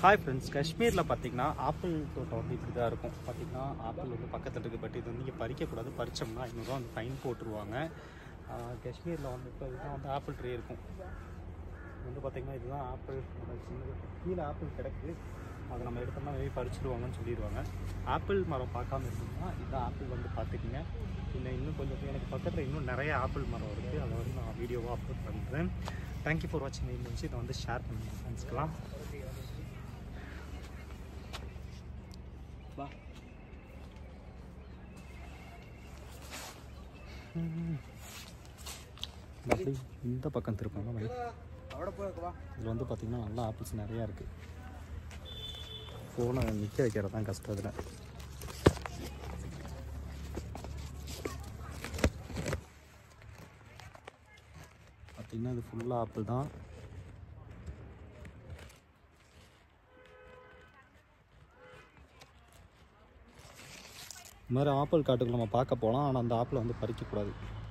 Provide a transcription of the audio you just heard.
hi friends காஷ்மீரில் பார்த்தீங்கன்னா apple தோட்டம் வந்து இப்படி தான் இருக்கும் பார்த்தீங்கன்னா ஆப்பிள் வந்து பக்கத்தில் இருக்குது பட் இது வந்து நீங்கள் பறிக்கக்கூடாது பறிச்சோம்னா ஐநூறுரூவா வந்து ஃபைன் போட்டுருவாங்க காஷ்மீரில் வந்து இப்போ இதுதான் வந்து ஆப்பிள் ட்ரீ இருக்கும் இது வந்து பார்த்தீங்கன்னா இதுதான் ஆப்பிள் நம்ம சின்னது கீழே ஆப்பிள் கிடக்கு அதை நம்ம எடுத்தோம்னா மேபி பறிச்சிடுவாங்கன்னு சொல்லிடுவாங்க ஆப்பிள் மரம் பார்க்காம இருந்தீங்கன்னா இதுதான் ஆப்பிள் வந்து பார்த்துக்குங்க இல்லை இன்னும் கொஞ்சம் எனக்கு பக்கத்தில் இன்னும் நிறைய ஆப்பிள் மரம் இருக்குது அதை வந்து நான் வீடியோவாக அப்லோட் பண்ணுறேன் தேங்க்யூ ஃபார் வாட்சிங் இந்த நிமிஷம் இதை வந்து ஷேர் பண்ணுங்கள் ஃப்ரெண்ட்ஸ்க்கெலாம் வா அப்படி இந்த பக்கம் திருப்பாங்க வை இதில் வந்து பார்த்திங்கன்னா நல்லா ஆப்பிள்ஸ் நிறையா இருக்குது ஃபோனை நிற்க வைக்கிறது தான் கஷ்டம் இதில் பார்த்திங்கன்னா இது ஃபுல்லாக ஆப்பிள் தான் இந்த மாதிரி ஆப்பிள் காட்டுக்குள்ள நம்ம பார்க்க போகலாம் ஆனால் அந்த ஆப்பிளை வந்து பறிக்கக்கூடாது